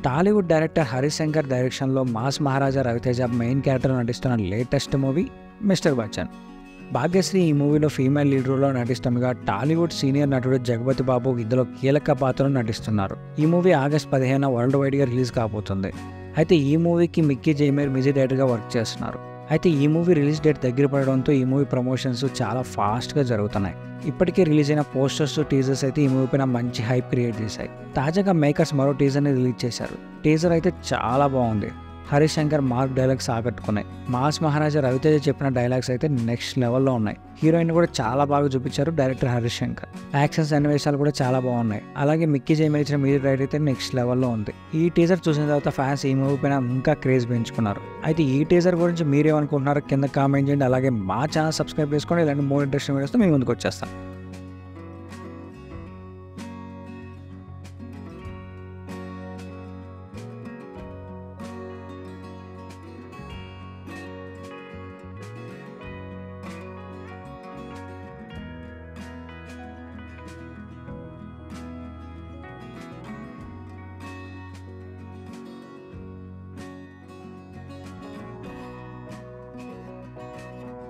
Tollywood director Harish Shankar డైరెక్షన్లో mass Maharaja Ravi Teja main character నటిస్తున్న latest movie mister Bachchan Bhagyashri ఈ మూవీలో ఫీమేల్ లీడ్ రోల్లో నటిస్తుండగా టాలీవుడ్ సీనియర్ నటుడు జగపతి బాబు ఇందులో కీలక పాత్రను నటిస్తున్నారు ఈ మూవీ ఆగస్ట్ పదిహేను వరల్డ్ వైడ్గా రిలీజ్ కాబోతుంది అయితే ఈ మూవీకి మిక్కీ జైమేర్ మ్యూజిక్ డైరెక్టర్గా వర్క్ చేస్తున్నారు అయితే ఈ మూవీ రిలీజ్ డేట్ దగ్గర పడడంతో ఈ మూవీ ప్రమోషన్స్ చాలా ఫాస్ట్గా జరుగుతున్నాయి ఇప్పటికే రిలీజ్ అయిన పోస్టర్స్ టీజర్స్ అయితే ఈ మూవీ పైన మంచి హైప్ క్రియేట్ చేశాయి తాజాగా మేకర్స్ మరో టీజర్ని రిలీజ్ చేశారు టీజర్ అయితే చాలా బాగుంది హరీష్ శంకర్ మార్క్ డైలాగ్స్ ఆకట్టుకున్నాయి మాస్ మహారాజా రవితేజ చెప్పిన డైలాగ్స్ అయితే నెక్స్ట్ లెవెల్లో ఉన్నాయి హీరోయిన్ కూడా చాలా బాగా చూపించారు డైరెక్టర్ హరీష్ శంకర్ యాక్షన్ సన్నివేశాలు కూడా చాలా బాగున్నాయి అలాగే మిక్కీ జైమేర్ ఇచ్చిన మ్యూజిక్ రైట్ అయితే నెక్స్ట్ లెవెల్లో ఉంది ఈ టీజర్ చూసిన తర్వాత ఫ్యాన్స్ ఈ మూవీ పైన ఇంకా క్రేజ్ పెంచుకున్నారు అయితే ఈ టీజర్ గురించి మీరేమనుకుంటున్నారో కింద కామెంట్ చేయండి అలాగే మా ఛానల్ సబ్స్క్రైబ్ చేసుకోండి ఇలాంటి మోర్ ఇంట్రెస్టింగ్ వీడియోస్తో మీ ముందుకు వచ్చేస్తాం